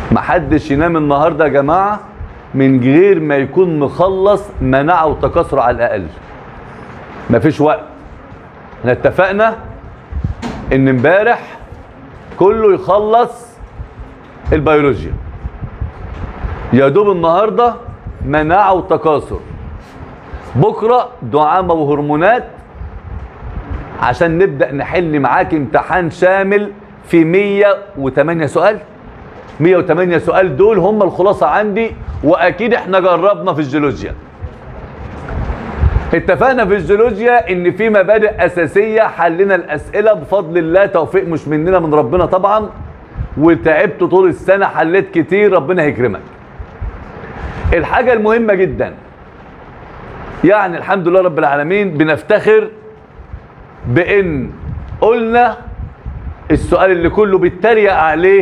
محدش ينام النهارده يا جماعه من غير ما يكون مخلص مناعه وتكاثر على الاقل مفيش وقت احنا اتفقنا ان امبارح كله يخلص البيولوجيا يا دوب النهارده مناعه وتكاثر بكره دعامه وهرمونات عشان نبدا نحل معاك امتحان شامل في 108 سؤال 108 سؤال دول هم الخلاصه عندي واكيد احنا جربنا في الجيولوجيا اتفقنا في الجيولوجيا ان في مبادئ اساسيه حلنا الاسئله بفضل الله توفيق مش مننا من ربنا طبعا وتعبت طول السنه حليت كتير ربنا هيكرمك الحاجه المهمه جدا يعني الحمد لله رب العالمين بنفتخر بان قلنا السؤال اللي كله بيتريق عليه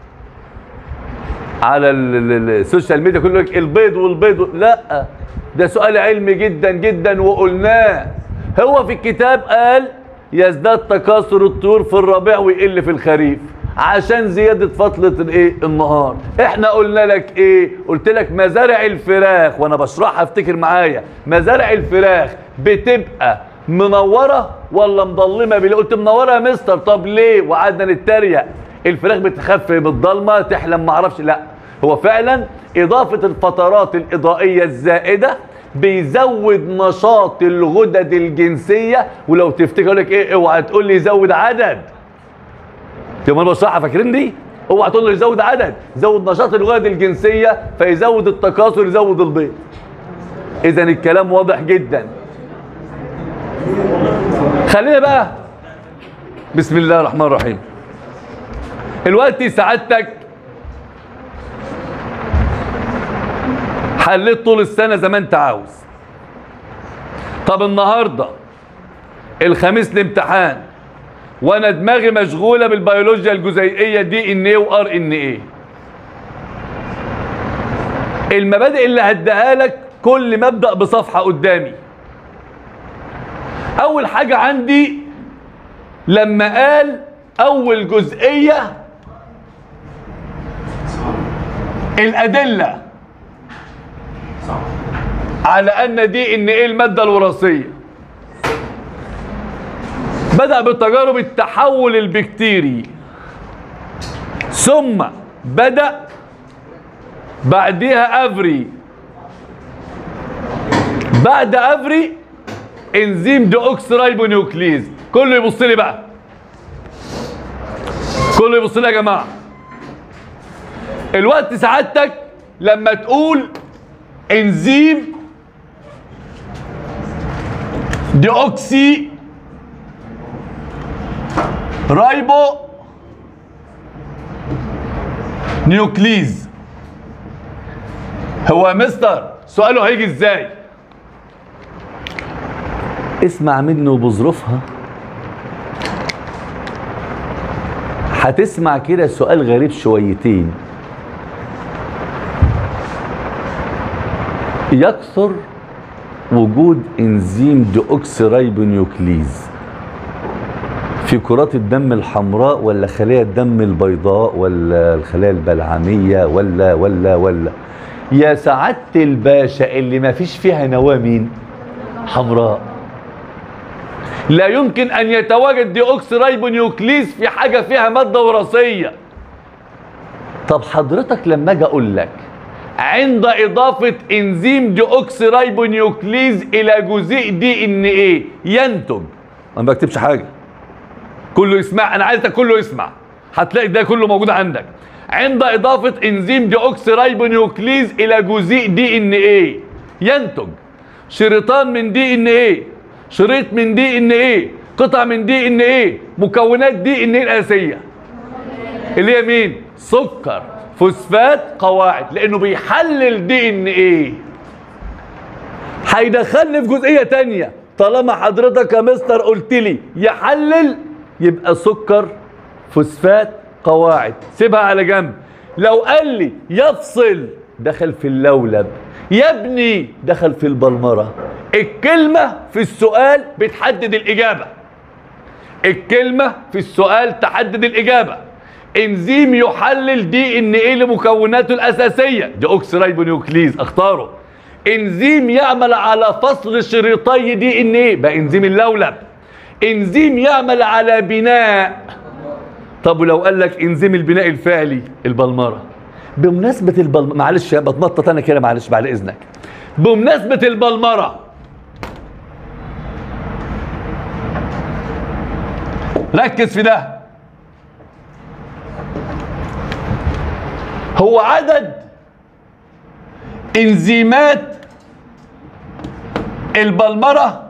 على ال- ال- السوشيال ميديا كله يقول لك البيض والبيض لا ده سؤال علمي جدا جدا وقلناه هو في الكتاب قال يزداد تكاثر الطيور في الربيع ويقل في الخريف عشان زيادة فترة الايه النهار احنا قلنا لك ايه قلت لك مزارع الفراخ وانا بشرحها افتكر معايا مزارع الفراخ بتبقى منورة ولا مضلمة بالليل قلت منورة يا مستر طب ليه وقعدنا نتريق الفراخ بتخف بالضلمة تحلم معرفش لا هو فعلا اضافة الفترات الاضائية الزائدة بيزود نشاط الغدد الجنسية ولو تفتكر لك ايه اوعى تقول لي يزود عدد يوم انا بشرحها فاكرين دي اوعى تقول لي يزود عدد زود نشاط الغدد الجنسية فيزود التكاثر يزود البيض اذا الكلام واضح جدا خلينا بقى بسم الله الرحمن الرحيم الوقت سعادتك حليت طول السنة زي ما انت عاوز طب النهاردة الخميس الامتحان وانا دماغي مشغولة بالبيولوجيا الجزيئية دي ان ايه وار ان ايه المبادئ اللي هديها لك كل مبدأ بصفحة قدامي اول حاجة عندي لما قال اول جزئية الادلة على ان دي ان ايه المادة الوراثية بدأ بتجارب التحول البكتيري ثم بدأ بعدها افري بعد افري انزيم ديوكسرايبونيوكليز كله يبص لي بقى كله يبص لي يا جماعه الوقت سعادتك لما تقول انزيم ديوكسي رايبو نيوكليز هو يا مستر سؤاله هيجي ازاي اسمع منه بظروفها هتسمع كده سؤال غريب شويتين يكثر وجود انزيم ديوكسيرايبونيوكليز في كرات الدم الحمراء ولا خلايا الدم البيضاء ولا الخلايا البلعمية ولا ولا ولا يا سعادة الباشا اللي ما فيش فيها نواة مين حمراء لا يمكن ان يتواجد ديوكسيرايبونيوكليز في حاجة فيها مادة وراثية طب حضرتك لما اجي اقول لك عند اضافة انزيم ديوكسيرايبونيوكليز الى جزيء دي ان ايه ينتج انا ما بكتبش حاجة كله يسمع انا عايزك كله يسمع هتلاقي ده كله موجود عندك عند اضافه انزيم ديوكسيرايبونيوكليز الى جزيء دي ان ايه ينتج شريطان من دي ان ايه شريط من دي ان ايه قطع من دي ان ايه مكونات دي ان ايه الاساسيه اللي هي مين سكر فوسفات قواعد لانه بيحلل دي ان ايه هيدخلني في جزئيه تانية طالما حضرتك يا مستر قلت لي يحلل يبقى سكر فوسفات قواعد سيبها على جنب لو قال لي يفصل دخل في اللولب يبني دخل في البلمرة الكلمة في السؤال بتحدد الإجابة الكلمة في السؤال تحدد الإجابة انزيم يحلل دي ان ايه لمكوناته الاساسيه دي اوكسيرايبونيوكليز اختاره انزيم يعمل على فصل شريطي دي ان ايه بقى انزيم اللولب انزيم يعمل على بناء طب ولو قال لك انزيم البناء الفعلي البلمره بمناسبه البلمره معلش بتنطط انا كده معلش بعد اذنك بمناسبه البلمره ركز في ده هو عدد انزيمات البلمرة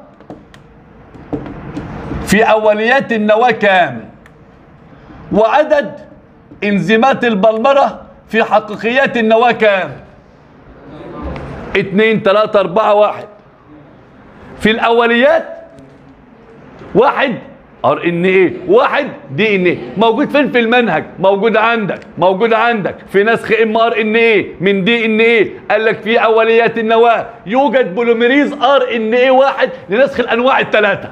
في أوليات النواة كام وعدد انزيمات البلمرة في حقيقيات النواة كام اتنين تلاتة اربعة واحد في الأوليات واحد ار ان ايه واحد دي ان ايه موجود فين في المنهج موجود عندك موجود عندك في نسخ ام ار ان ايه من دي ان ايه قال لك في اوليات النواه يوجد بوليميريز ار ان ايه واحد لنسخ الانواع الثلاثه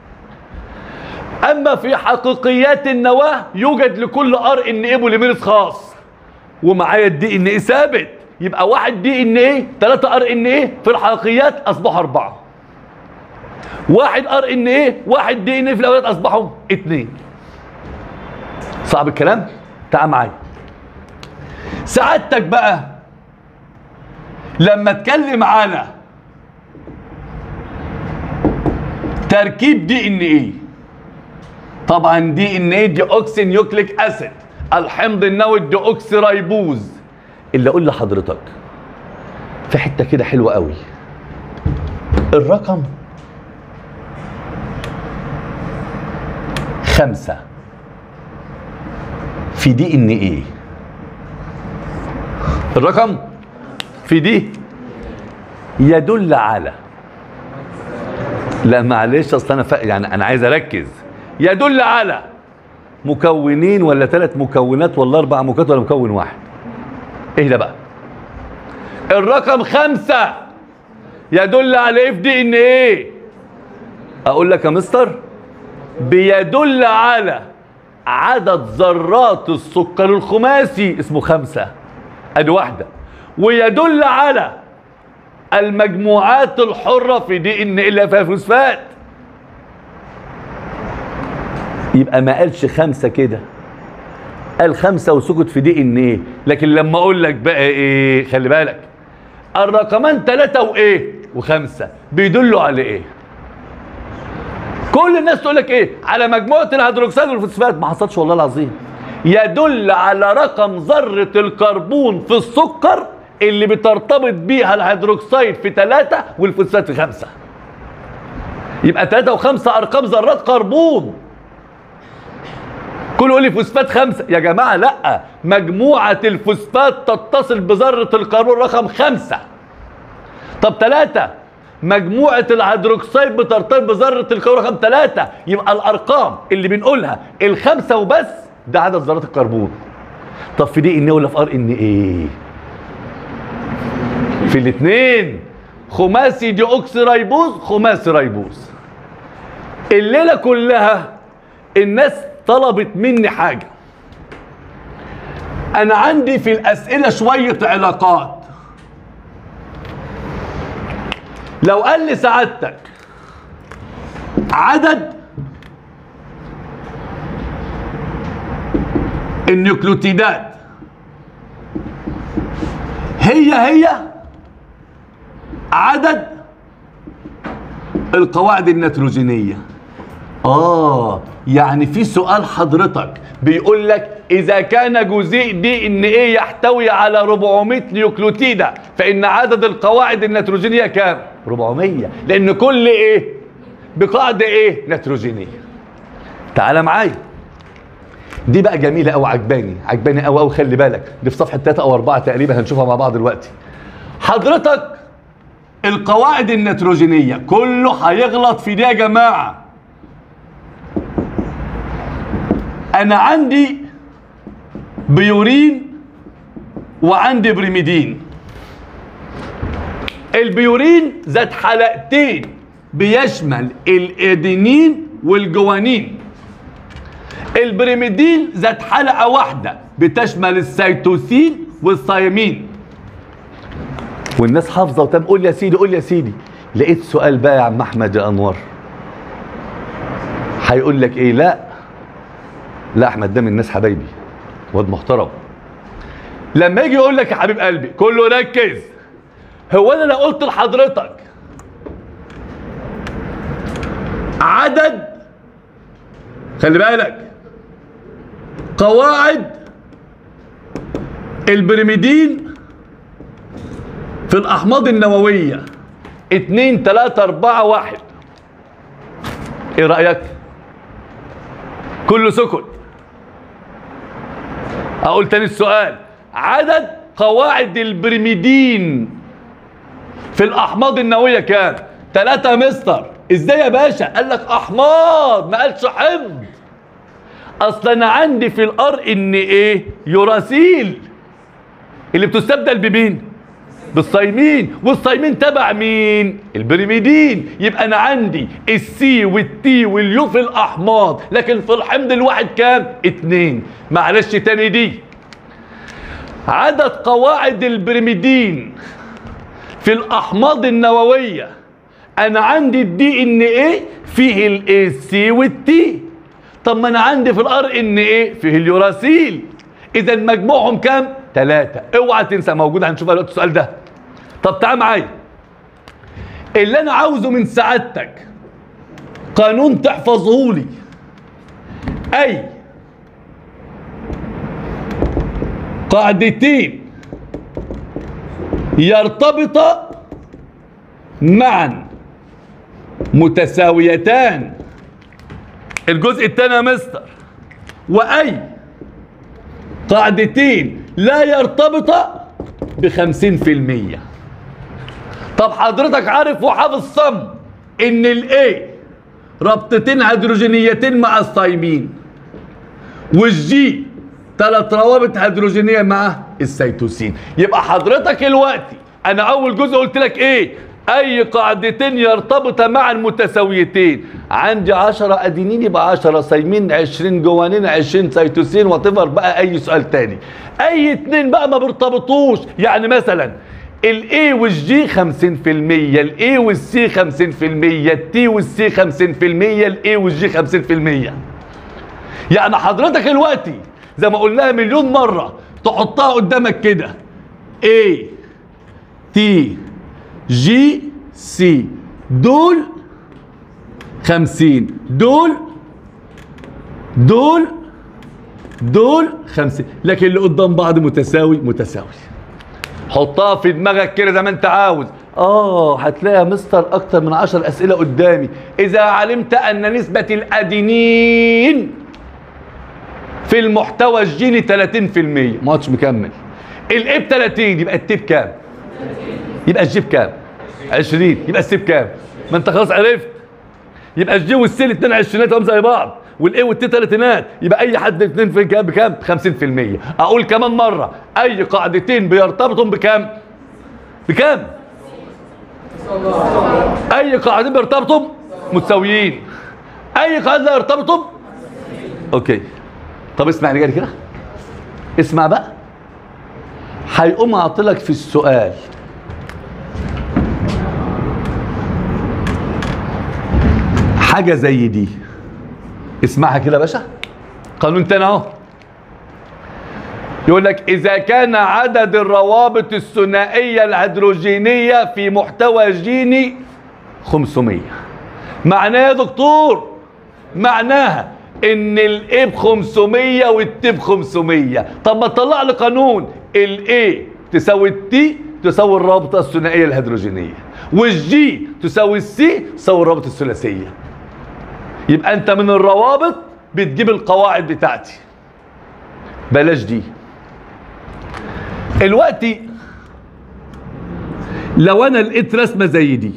اما في حقيقيات النواه يوجد لكل ار ان ايه بوليميريز خاص ومعايا الدي ان ايه ثابت يبقى واحد دي ان ايه ثلاثة ار ان ايه في الحقيقيات اصبحوا اربعه واحد ار ان ايه واحد دي ان ايه في الاولاد اصبحوا اتنين صعب الكلام تعال معايا سعادتك بقى لما اتكلم على تركيب دي ان ايه طبعا دي ان ايه دي اوكسي نيوكليك اسيد الحمض النووي الديوكسي رايبوز اللي اقول لحضرتك في حته كده حلوه قوي الرقم خمسة في دي ان ايه الرقم في دي يدل على لا معلش اصل انا ف... يعني انا عايز اركز يدل على مكونين ولا ثلاث مكونات ولا اربع مكونات ولا مكون واحد ايه ده بقى الرقم خمسة يدل على ايه في دي ان ايه اقول لك يا مستر بيدل على عدد ذرات السكر الخماسي اسمه خمسة ادي واحدة ويدل على المجموعات الحرة في دي ان اللي فيها فوسفات يبقى ما قالش خمسة كده قال خمسة وسكت في دي ان ايه لكن لما اقول لك بقى ايه خلي بالك الرقمان ثلاثة وايه وخمسة بيدلوا على ايه كل الناس تقول لك ايه على مجموعه الهيدروكسيد والفوسفات ما حصلش والله العظيم يدل على رقم ذره الكربون في السكر اللي بترتبط بيها الهيدروكسيد في ثلاثة والفوسفات في خمسة يبقى ثلاثة وخمسة أرقام ذرات كربون كل يقول لي فوسفات خمسة يا جماعة لا مجموعة الفوسفات تتصل بذرة الكربون رقم خمسة طب ثلاثة مجموعة الهيدروكسيد بترتبط بذرة الكربون رقم ثلاثة يبقى الأرقام اللي بنقولها الخمسة وبس ده عدد ذرات الكربون طب في دي ان ايه ولا في ار ان ايه؟ في الاثنين خماسي دي اوكسي رايبوز خماسي رايبوز الليلة كلها الناس طلبت مني حاجة أنا عندي في الأسئلة شوية علاقات لو قال لي سعادتك عدد النيوكليوتيدات هي هي عدد القواعد النيتروجينية اه يعني في سؤال حضرتك بيقول لك اذا كان جزيء دي ان ايه يحتوي على 400 نيوكليوتيدة فان عدد القواعد النيتروجينية كام 400 لان كل ايه بقاعدة ايه نيتروجينية تعال معايا دي بقى جميلة قوي عجباني عجباني قوي قوي خلي بالك دي في صفحة 3 او 4 تقريبا هنشوفها مع بعض دلوقتي حضرتك القواعد النيتروجينية كله هيغلط في دي يا جماعة انا عندي بيورين وعندي بريميدين البيورين ذات حلقتين بيشمل الادينين والجوانين البريميدين ذات حلقه واحده بتشمل السيتوسين والثيامين والناس حافظه وتم قول يا سيدي قول يا سيدي لقيت سؤال بقى يا عم احمد يا انور هيقول لك ايه لا لا احمد ده من الناس حبايبي واد محترم لما يجي يقول لك يا حبيب قلبي كله ركز هو انا لو قلت لحضرتك عدد خلي بالك قواعد البريميدين في الأحماض النووية اتنين تلاتة أربعة واحد إيه رأيك؟ كله سكت أقول تاني السؤال عدد قواعد البريميدين في الأحماض النووية كام؟ تلاتة مستر ازاي يا باشا؟ قال لك أحماض ما قالش حفظ أصل أنا عندي في الار ان ايه؟ يوراسيل اللي بتستبدل بمين؟ بالصيمين والصيمين تبع مين البريميدين يبقى انا عندي السي والتي واليو في الاحماض لكن في الحمض الواحد كام اتنين معلش تاني دي عدد قواعد البريميدين في الاحماض النوويه انا عندي الدي ان ايه فيه الاي سي والتي طب ما انا عندي في الار ان ايه فيه اليوراسيل اذا مجموعهم كام ثلاثة اوعى تنسى موجود هنشوفها دلوقتي السؤال ده طب تعال معايا اللي انا عاوزه من سعادتك قانون تحفظه لي اي قاعدتين يرتبطا معا متساويتان الجزء الثاني يا مستر واي قاعدتين لا يرتبطا بخمسين في المية طب حضرتك عارف وحافظ صم ان الاي ربطتين هيدروجينيتين مع الصايمين والجي ثلاث روابط هيدروجينية مع السيتوسين يبقى حضرتك الوقتي انا اول جزء قلت لك ايه اي قاعدتين يرتبط مع المتساويتين عندي 10 ادينين يبقى 10 صايمين 20 جوانين 20 سيتوسين وتفر بقى اي سؤال تاني اي اتنين بقى ما بيرتبطوش يعني مثلا الاي والجي 50% الاي والسي 50% التي والسي 50% الاي والجي 50% يعني حضرتك دلوقتي زي ما قلناها مليون مره تحطها قدامك كده A T جي سي دول خمسين دول دول دول خمسين لكن اللي قدام بعض متساوي متساوي حطها في دماغك كده زي ما انت عاوز اه هتلاقي يا مستر اكتر من عشر اسئله قدامي اذا علمت ان نسبه الادينين في المحتوى الجيني 30% ما عادش مكمل الايه ب 30 يبقى التي بكام يبقى الجي بكام 20 يبقى السي بكام ما انت خلاص عرفت يبقى الجي والسي الاثنين عشرينات هم زي بعض والاي والتي ثلاثينات يبقى اي حد الاثنين في كام بكام 50% اقول كمان مره اي قاعدتين بيرتبطوا بكام بكام اي قاعدتين بيرتبطوا متساويين اي قاعده لا يرتبطوا اوكي طب اسمع رجالي كده اسمع بقى هيقوم عاطلك في السؤال حاجة زي دي اسمعها كده يا باشا قانون تاني اهو يقول لك إذا كان عدد الروابط الثنائية الهيدروجينية في محتوى جيني 500 معناه يا دكتور معناها ان الاي ب 500 والتي ب 500 طب ما تطلع لي قانون الاي تساوي التي تساوي الرابطه الثنائيه الهيدروجينيه والجي تساوي السي تساوي الرابطه الثلاثيه يبقى انت من الروابط بتجيب القواعد بتاعتي بلاش دي الوقتي لو انا لقيت رسمه زي دي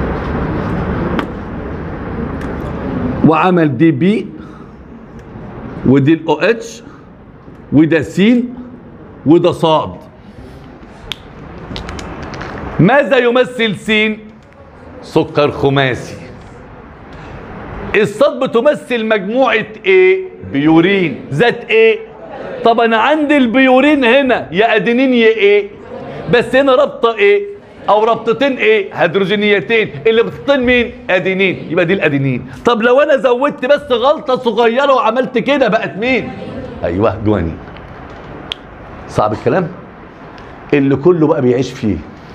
وعمل دي بي ودي الاو اتش وده س وده صاد ماذا يمثل س سكر خماسي الصاد بتمثل مجموعة ايه بيورين ذات ايه طب انا عندي البيورين هنا يا ادينين يا ايه بس هنا رابطة ايه او رابطتين ايه هيدروجينيتين اللي بتطين مين ادينين يبقى دي الادينين طب لو انا زودت بس غلطة صغيرة وعملت كده بقت مين ايوه جوانين صعب الكلام اللي كله بقى بيعيش فيه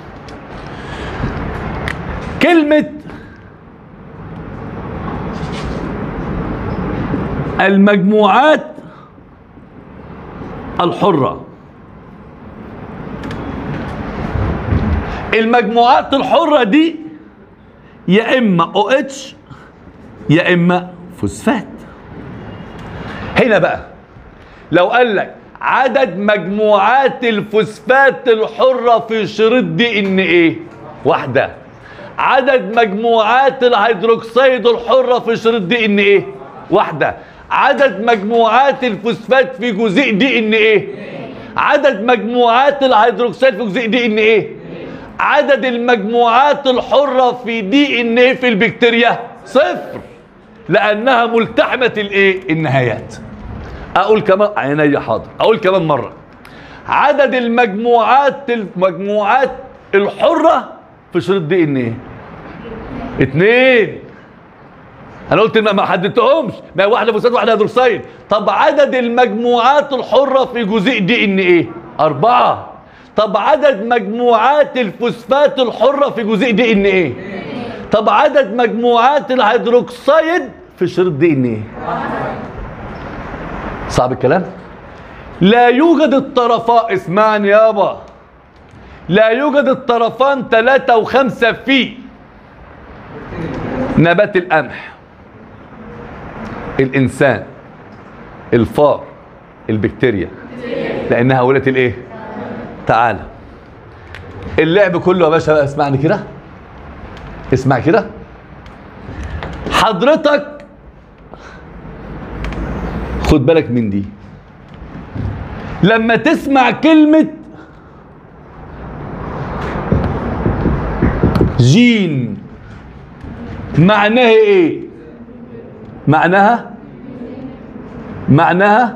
كلمة المجموعات الحرة المجموعات الحرة دي يا إما او اتش يا إما فوسفات هنا بقى لو قال لك عدد مجموعات الفوسفات الحرة في شريط دي ان ايه واحدة عدد مجموعات الهيدروكسيد الحرة في شريط دي ان ايه واحدة عدد مجموعات الفوسفات في جزيء دي ان ايه عدد مجموعات الهيدروكسيد في جزيء دي ان ايه عدد المجموعات الحرة في دي ان ايه في البكتيريا صفر لانها ملتحمة الايه النهايات اقول كمان عيني حاضر اقول كمان مرة عدد المجموعات المجموعات الحرة في شريط دي ان ايه اتنين انا قلت ما ما حددتهمش ما واحده فوسفات واحده هيدروكسيد طب عدد المجموعات الحره في جزيء دي ان ايه اربعه طب عدد مجموعات الفوسفات الحره في جزيء دي ان ايه طب عدد مجموعات الهيدروكسيد في شريط دي ان ايه صعب الكلام لا يوجد الطرفان اسمعني يابا لا يوجد الطرفان ثلاثة وخمسة في نبات القمح الإنسان الفار البكتيريا لأنها ولت الإيه؟ تعالى اللعب كله يا باشا بقى اسمعني كده اسمع كده حضرتك خد بالك من دي لما تسمع كلمة جين معناها ايه معناها معناها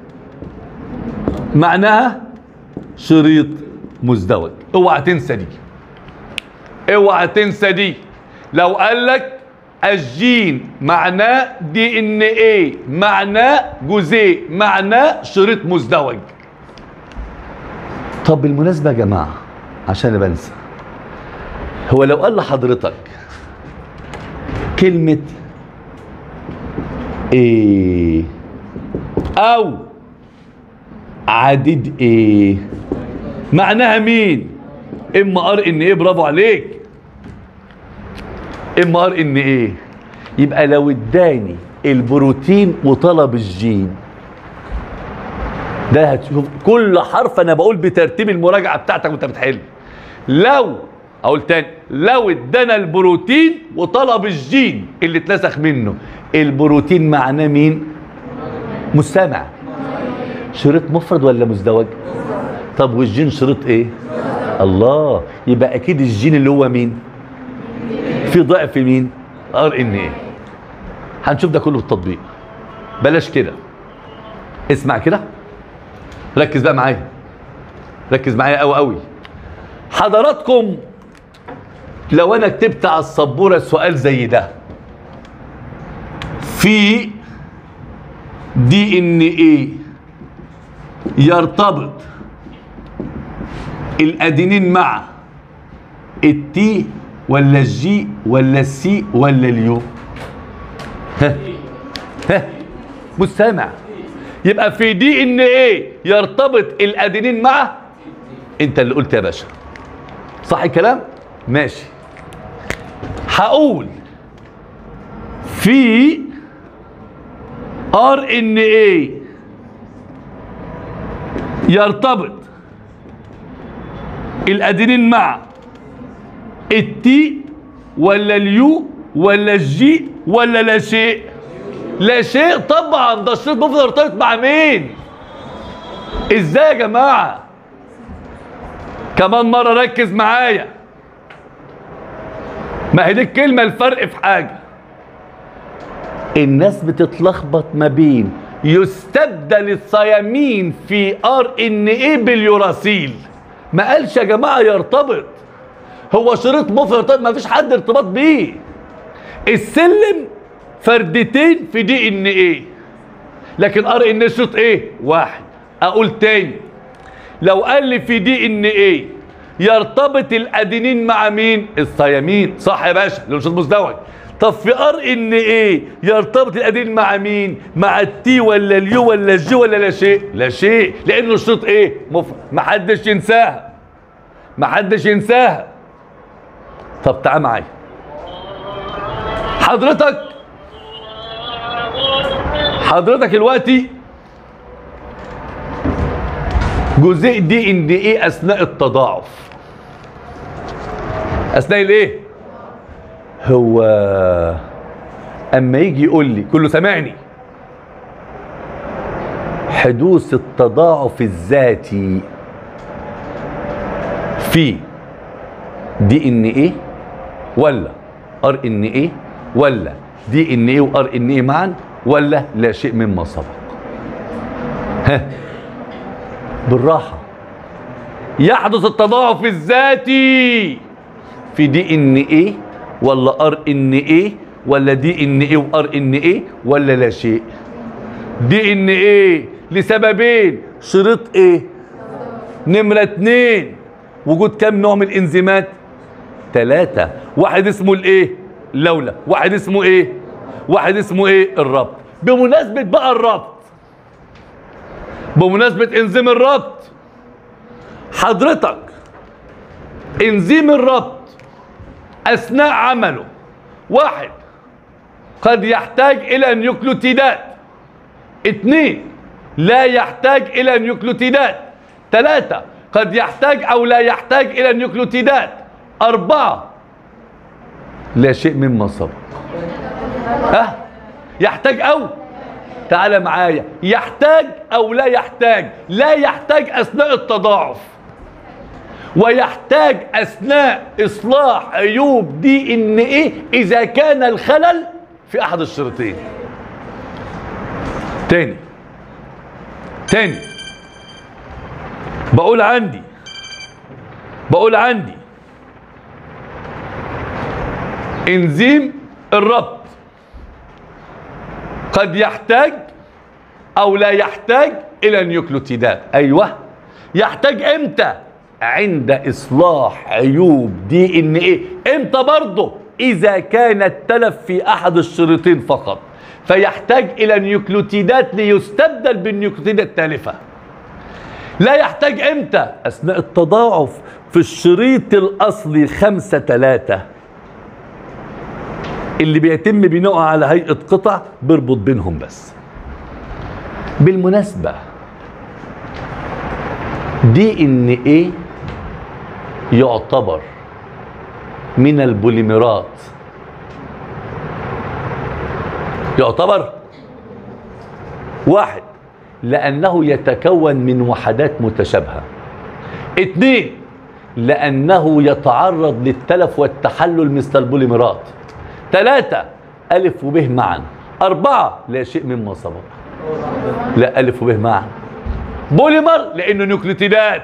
معناها شريط مزدوج اوعى تنسى دي اوعى تنسى دي لو قال لك الجين معناه دي ان ايه معناه جزيء معناه شريط مزدوج طب بالمناسبة يا جماعة عشان أنا بنسى هو لو قال لحضرتك كلمة ايه او عديد ايه معناها مين اما ار ان ايه برافو عليك اما ار ان ايه يبقى لو اداني البروتين وطلب الجين ده هتشوف كل حرف انا بقول بترتيب المراجعه بتاعتك وانت بتحل لو اقول تاني لو ادانا البروتين وطلب الجين اللي اتنسخ منه البروتين معناه مين مستمع شريط مفرد ولا مزدوج طب والجين شريط ايه الله يبقى اكيد الجين اللي هو مين في ضعف مين ار ان ايه هنشوف ده كله في التطبيق بلاش كده اسمع كده ركز بقى معايا ركز معايا قوي قوي حضراتكم لو انا كتبت على السبوره سؤال زي ده في دي ان ايه يرتبط الادينين مع التي ولا الجي ولا السي ولا اليو ها ها مستمع يبقى في دي ان ايه يرتبط الادينين مع انت اللي قلت يا باشا صح الكلام ماشي هقول في ار ان ايه يرتبط الادينين مع التي ولا اليو ولا الجي ولا لا شيء لا شيء طبعا ده الشريط مفضل يرتبط مع مين ازاي يا جماعه كمان مره ركز معايا ما هي دي الكلمه الفرق في حاجه الناس بتتلخبط ما بين يستبدل الثيامين في ار ان ايه باليوراسيل ما قالش يا جماعه يرتبط هو شريط مفرد يرتبط ما فيش حد ارتباط بيه السلم فردتين في دي ان ايه لكن ار ان شريط ايه واحد اقول تاني لو قال لي في دي ان ايه يرتبط الادينين مع مين الثيامين صح يا باشا لو شريط مزدوج طب في ار ان ايه يرتبط الادين مع مين مع التي ولا اليو ولا الجي ولا لا شيء لا شيء لانه الشريط ايه مفرد محدش ينساها محدش ينساها طب تعال معايا حضرتك حضرتك دلوقتي جزيء دي ان ايه اثناء التضاعف اثناء الايه هو اما يجي يقول لي كله سامعني حدوث التضاعف الذاتي في دي ان ايه ولا ار ان ايه ولا دي ان ايه وار ان ايه معا ولا لا شيء مما سبق ها بالراحه يحدث التضاعف الذاتي في دي ان ايه ولا ار ان ايه ولا دي ان ايه وار ان ايه ولا لا شيء دي ان ايه لسببين شريط ايه نمرة اتنين وجود كم نوع من الانزيمات ثلاثة واحد اسمه الايه لولا واحد اسمه ايه واحد اسمه ايه الربط بمناسبة بقى الربط بمناسبة انزيم الربط حضرتك انزيم الربط اثناء عمله واحد قد يحتاج الى نيوكليوتيدات اثنين لا يحتاج الى نيوكليوتيدات ثلاثة قد يحتاج او لا يحتاج الى نيوكليوتيدات اربعة لا شيء مما سبق ها يحتاج او تعال معايا يحتاج او لا يحتاج لا يحتاج اثناء التضاعف ويحتاج اثناء اصلاح عيوب دي ان ايه اذا كان الخلل في احد الشريطين تاني تاني بقول عندي بقول عندي انزيم الربط قد يحتاج او لا يحتاج الى نيوكليوتيدات ايوه يحتاج امتى عند اصلاح عيوب دي ان ايه امتى برضه اذا كان التلف في احد الشريطين فقط فيحتاج الى نيوكليوتيدات ليستبدل بالنيوكليوتيدات التالفه لا يحتاج امتى اثناء التضاعف في الشريط الاصلي خمسة ثلاثة اللي بيتم بناؤه على هيئة قطع بيربط بينهم بس بالمناسبة دي ان ايه يعتبر من البوليمرات يعتبر واحد لأنه يتكون من وحدات متشابهة اثنين لأنه يتعرض للتلف والتحلل مثل البوليمرات ثلاثة ألف وب معا أربعة لا شيء مما سبق لا ألف وب معا بوليمر لأنه نيوكليتيدات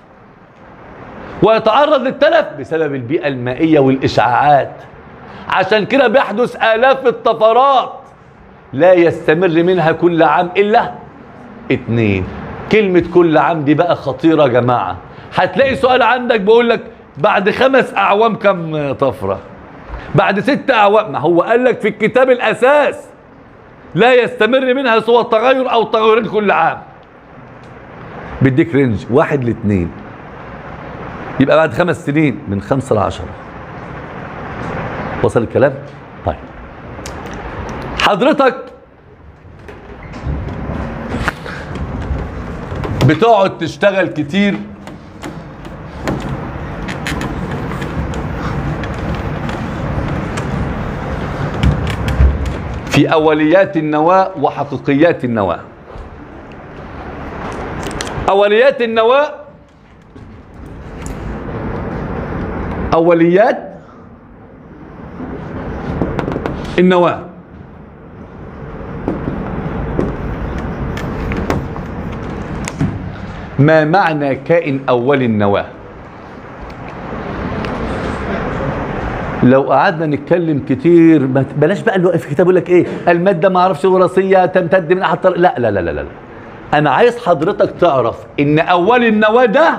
ويتعرض للتلف بسبب البيئة المائية والإشعاعات عشان كده بيحدث آلاف الطفرات لا يستمر منها كل عام إلا اتنين كلمة كل عام دي بقى خطيرة يا جماعة هتلاقي سؤال عندك بيقول لك بعد خمس أعوام كم طفرة بعد ست أعوام ما هو قال لك في الكتاب الأساس لا يستمر منها سوى تغير أو تغيرين كل عام بيديك رينج واحد لاثنين يبقى بعد خمس سنين من خمسة لعشرة وصل الكلام؟ طيب حضرتك بتقعد تشتغل كتير في أوليات النواة وحقيقيات النواة أوليات النواة أوليات النواة ما معنى كائن أول النواة لو قعدنا نتكلم كتير ما ت- بلاش بقى اللي واقف في الكتاب يقول لك ايه الماده ما اعرفش وراثيه تمتد من احد طرق لا لا لا لا لا انا عايز حضرتك تعرف ان اول النواه ده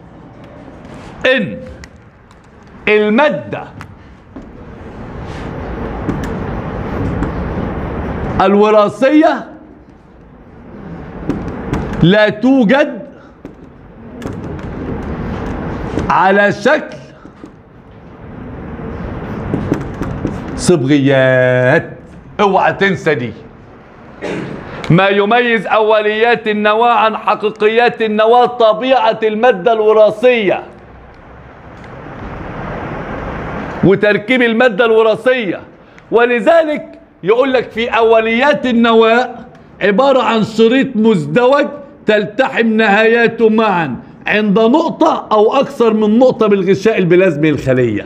ان الماده الوراثيه لا توجد على شكل صبغيات اوعى تنسى دي ما يميز اوليات النواه عن حقيقيات النواه طبيعه الماده الوراثيه وتركيب الماده الوراثيه ولذلك يقول لك في اوليات النواه عباره عن شريط مزدوج تلتحم نهاياته معا عند نقطه او اكثر من نقطه بالغشاء البلازمي الخليه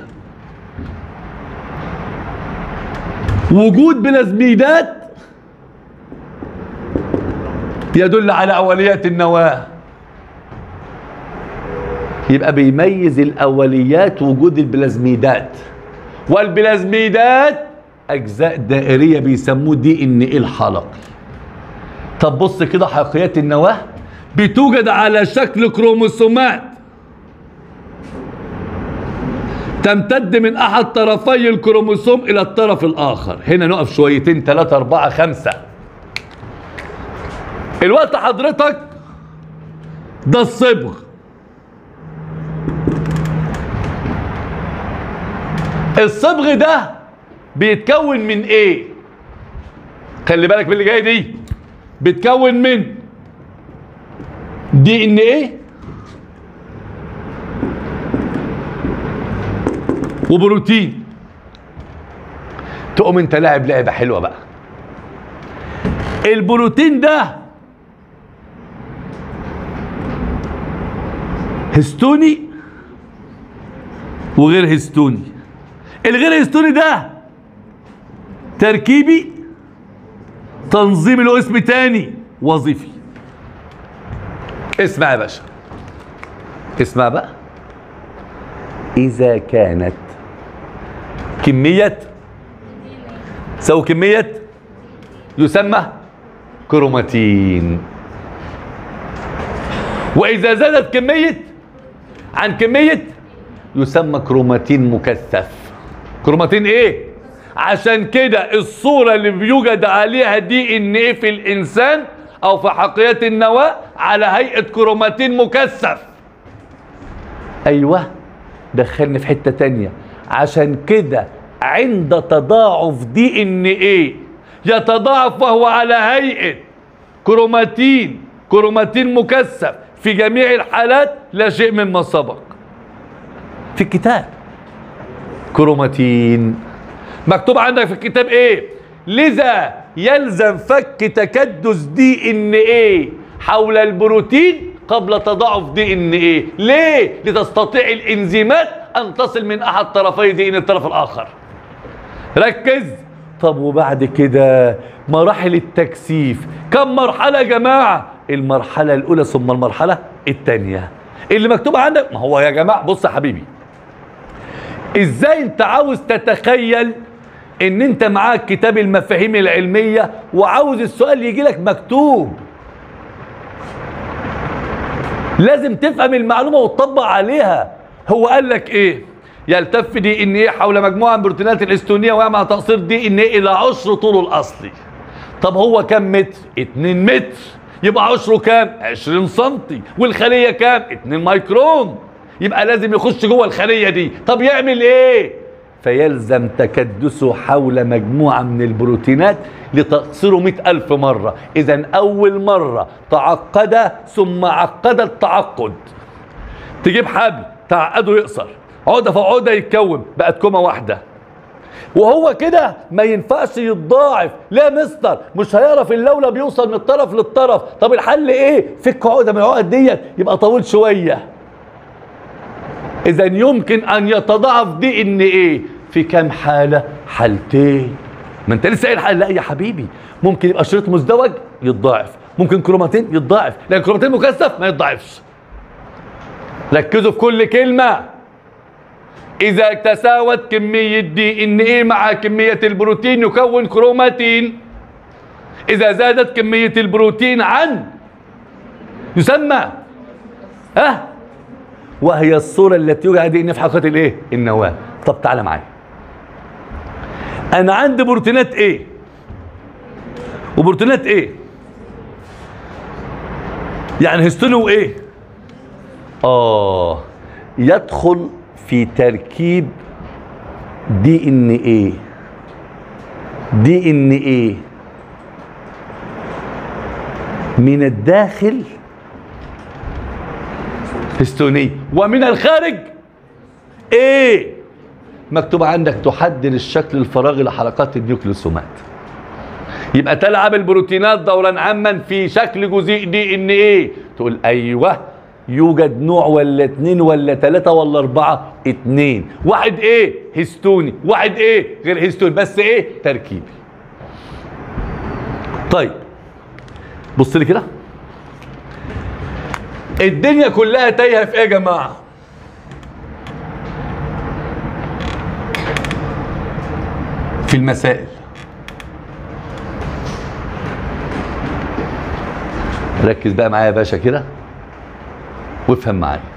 وجود بلازميدات يدل على اوليات النواه يبقى بيميز الاوليات وجود البلازميدات والبلازميدات اجزاء دائريه بيسموه دي ان ايه الحلقي طب بص كده حقيقيات النواه بتوجد على شكل كروموسومات تمتد من احد طرفي الكروموسوم الى الطرف الاخر هنا نقف شويتين ثلاثة اربعة خمسة الوقت حضرتك ده الصبغ الصبغ ده بيتكون من ايه خلي بالك من اللي جاي دي بيتكون من دي ان ايه وبروتين تقوم انت لاعب لعبه حلوه بقى البروتين ده هستوني وغير هستوني الغير هستوني ده تركيبي تنظيم له اسم تاني وظيفي اسمع يا باشا اسمع بقى إذا كانت كمية سو كمية يسمى كروماتين وإذا زادت كمية عن كمية يسمى كروماتين مكثف كروماتين إيه؟ عشان كده الصورة اللي بيوجد عليها دي إن إيه في الإنسان أو في حقيقة النواة على هيئة كروماتين مكثف أيوه دخلني في حتة تانية عشان كده عند تضاعف دي ان ايه يتضاعف وهو على هيئة كروماتين كروماتين مكثف في جميع الحالات لا شيء مما سبق في الكتاب كروماتين مكتوب عندك في الكتاب ايه لذا يلزم فك تكدس دي ان ايه حول البروتين قبل تضاعف دي ان ايه ليه لتستطيع الانزيمات ان تصل من احد طرفي دي ان الطرف الاخر ركز طب وبعد كده مراحل التكثيف كم مرحله يا جماعه المرحله الاولى ثم المرحله الثانيه اللي مكتوب عندك ما هو يا جماعه بص يا حبيبي ازاي انت عاوز تتخيل ان انت معاك كتاب المفاهيم العلميه وعاوز السؤال يجي لك مكتوب لازم تفهم المعلومه وتطبق عليها هو قال لك ايه يلتف دي ان ايه حول مجموعه من بروتينات الاستونيه ويعمل على تقصير دي ان ايه الى عشر طوله الاصلي طب هو كام متر 2 متر يبقى عشره كام 20 سنتي والخليه كام 2 مايكرون يبقى لازم يخش جوه الخليه دي طب يعمل ايه فيلزم تكدسه حول مجموعة من البروتينات لتقصيره مئة ألف مرة إذا أول مرة تعقد ثم عقد التعقد تجيب حبل تعقده يقصر عقدة فوق عقدة يتكون بقت كومة واحدة وهو كده ما ينفعش يتضاعف لا مستر مش هيعرف اللولب بيوصل من الطرف للطرف طب الحل ايه فك عقده من العقد ديت يبقى طويل شويه اذا يمكن ان يتضاعف دي ان ايه في كام حاله حالتين ما انت لسه قايل حل لا يا حبيبي ممكن يبقى شريط مزدوج يتضاعف ممكن كروماتين يتضاعف لكن كروماتين مكثف ما يتضاعفش ركزوا في كل كلمه إذا تساوت كمية دي إن إيه مع كمية البروتين يكون كروماتين إذا زادت كمية البروتين عن يسمى ها وهي الصورة التي يوجد دي إن في حلقات الإيه؟ النواة طب تعالى معايا أنا عندي بروتينات إيه؟ وبروتينات إيه؟ يعني هيستون وإيه؟ آه يدخل في تركيب دي ان ايه دي ان ايه من الداخل هستوني ومن الخارج ايه مكتوب عندك تحدد الشكل الفراغي لحلقات النيوكليوسومات يبقى تلعب البروتينات دورا عاما في شكل جزيء دي ان ايه تقول ايوه يوجد نوع ولا اتنين ولا تلاتة ولا اربعة اتنين واحد ايه هستوني واحد ايه غير هستوني بس ايه تركيبي طيب بص لي كده الدنيا كلها تايهه في ايه يا جماعه في المسائل ركز بقى معايا يا باشا كده وافهم معايا